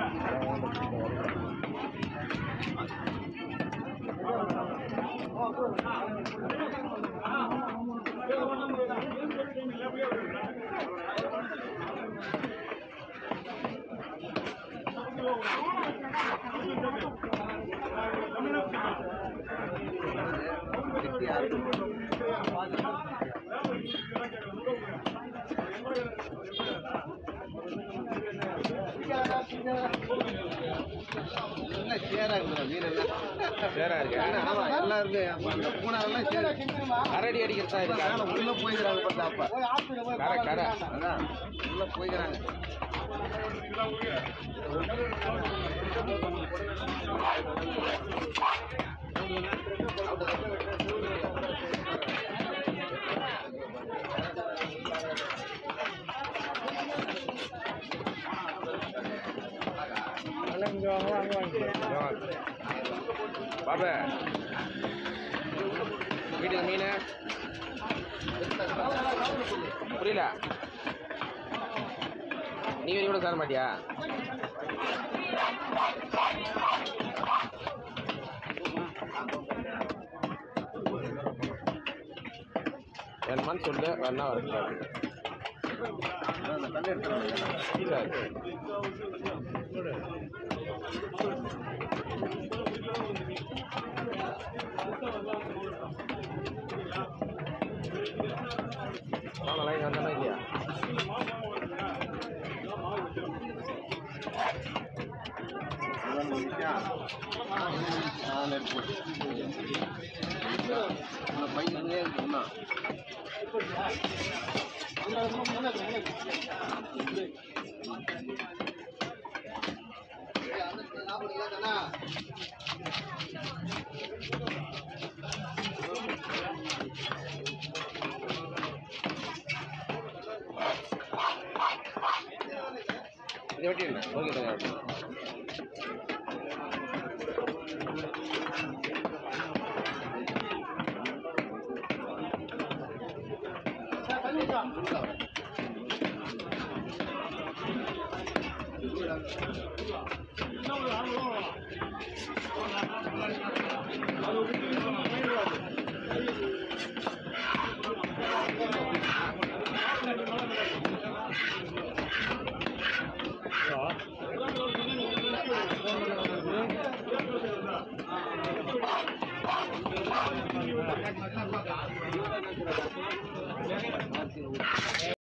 சேரா இருக்குடா மீன் எல்லாம் சேரா இருக்கா ஆமா எல்லாம் இருக்கு அந்த பூனாலாம் சேரு அரடி அடிக்கிறதா இருக்கா அதனால உள்ள போய்க்கிறாங்க பார்த்தா அப்ப கரை கரை அதான் உள்ள போய்க்கிறாங்க பாப்பா வீட்டுக்கு மீன் புரியல நீ வரி கூட சார மாட்டியா வேணுமான்னு சொல்லு வேணா வரக்கூடாது அந்த தண்ணி எடுத்துறாங்க சரி வாங்கலாம் இங்கே வந்தானா இல்லையா பையனே சொன்னா இதை வெட்டிடுங்க ஓகே தாங்க ஆ